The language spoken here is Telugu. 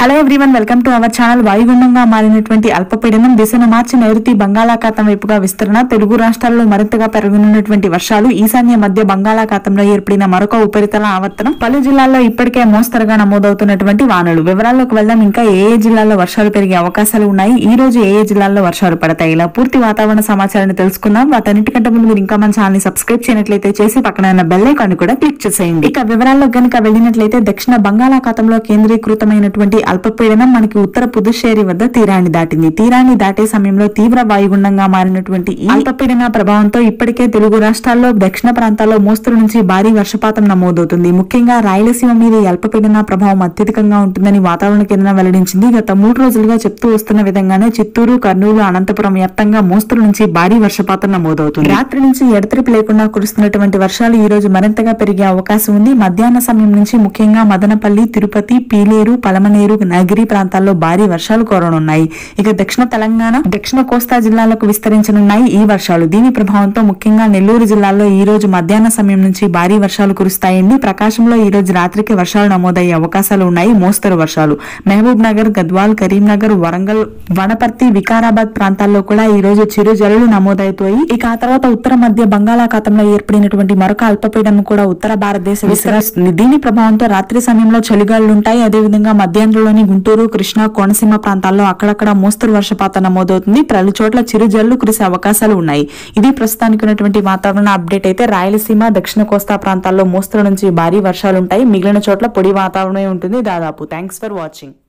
hello everyone welcome to our channel వాయుగుండంగా మారినటువంటి అల్పపీడనం దిశను మార్చి నైరుతి బంగాళాఖాతం వైపుగా విస్తరణ తెలుగు రాష్ట్రాల్లో మరింతగా పెరగనున్నటువంటి వర్షాలు ఈశాన్య మధ్య బంగాళాఖాతంలో ఏర్పడిన మరొక ఉపరితల ఆవర్తనం పలు జిల్లాల్లో ఇప్పటికే మోస్తరుగా నమోదవుతున్నటువంటి వానలు వివరాల్లోకి వెళ్దాం ఇంకా ఏ ఏ జిల్లాల్లో వర్షాలు పెరిగే అవకాశాలు ఉన్నాయి ఈ రోజు ఏ ఏ జిల్లాల్లో వర్షాలు పడతాయి ఇలా పూర్తి వాతావరణ సమాచారాన్ని తెలుసుకుందాం వాటన్నిటికంటే ముందు మీరు ఇంకా మన ఛానల్ ని సబ్స్క్రైబ్ చేయనట్లయితే చేసి పక్కన ఉన్న బెల్ ఐకాన్ కూడా క్లిక్ చేసేయండి ఇక వివరాల్లో గనుక వెళ్ళినట్లయితే దక్షిణ బంగాళాఖాతంలో కేంద్రీకృతమైనటువంటి అల్పపీడనం మనకి ఉత్తర పుదుచ్చేరి వద్ద తీరాన్ని దాటింది తీరాన్ని దాటే సమయంలో తీవ్ర వాయుగుండంగా మారినటువంటి ఈ అల్పపీడన ప్రభావంతో ఇప్పటికే తెలుగు రాష్ట్రాల్లో దక్షిణ ప్రాంతాల్లో మోస్తరు నుంచి భారీ వర్షపాతం నమోదవుతుంది ముఖ్యంగా రాయలసీమ మీద ఈ అల్పపీడన ప్రభావం అత్యధికంగా ఉంటుందని వాతావరణ కేంద్రం వెల్లడించింది గత మూడు రోజులుగా చెప్తూ వస్తున్న విధంగానే చిత్తూరు కర్నూలు అనంతపురం వ్యాప్తంగా మోస్తరు నుంచి భారీ వర్షపాతం నమోదవుతుంది రాత్రి నుంచి ఎడతెరిపి లేకుండా కురుస్తున్నటువంటి వర్షాలు ఈ రోజు మరింతగా పెరిగే అవకాశం ఉంది మధ్యాహ్న సమయం నుంచి ముఖ్యంగా మదనపల్లి తిరుపతి పీలేరు పలమనేరు నగిరి ప్రాంతాల్లో భారీ వర్షాలు కోరనున్నాయి ఇక దక్షిణ తెలంగాణ దక్షిణ కోస్తా జిల్లాలకు విస్తరించనున్నాయి ఈ వర్షాలు దీని ప్రభావంతో ముఖ్యంగా నెల్లూరు జిల్లాలో ఈ రోజు మధ్యాహ్న సమయం నుంచి భారీ వర్షాలు కురుస్తాయండి ప్రకాశంలో ఈ రోజు రాత్రికి వర్షాలు నమోదయ్యే అవకాశాలు ఉన్నాయి మోస్తరు వర్షాలు మహబూబ్ నగర్ గద్వాల్ కరీంనగర్ వరంగల్ వనపర్తి వికారాబాద్ ప్రాంతాల్లో కూడా ఈ రోజు చిరు జల్లులు నమోదవుతాయి ఇక ఆ తర్వాత ఉత్తర మధ్య బంగాళాఖాతంలో ఏర్పడినటువంటి మరొక అల్పపీడనం కూడా ఉత్తర భారతదేశం విస్తరిస్తుంది దీని ప్రభావంతో రాత్రి సమయంలో చలిగాలులు ఉంటాయి అదేవిధంగా మధ్యాహ్నంలోని గుంటూరు కృష్ణా కోనసీమ ప్రాంతాల్లో అక్కడక్కడ మోస్తరు వర్షపాతం నమోదవుతుంది పలు చోట్ల చిరు జల్లు కురిసే అవకాశాలు ఉన్నాయి ఇది ప్రస్తుతానికి ఉన్నటువంటి వాతావరణ అప్డేట్ అయితే రాయలసీమ దక్షిణ కోస్తా ప్రాంతాల్లో మోస్తరు నుంచి భారీ వర్షాలు ఉంటాయి మిగిలిన చోట్ల పొడి వాతావరణమే ఉంటుంది దాదాపు థ్యాంక్స్ ఫర్ వాచింగ్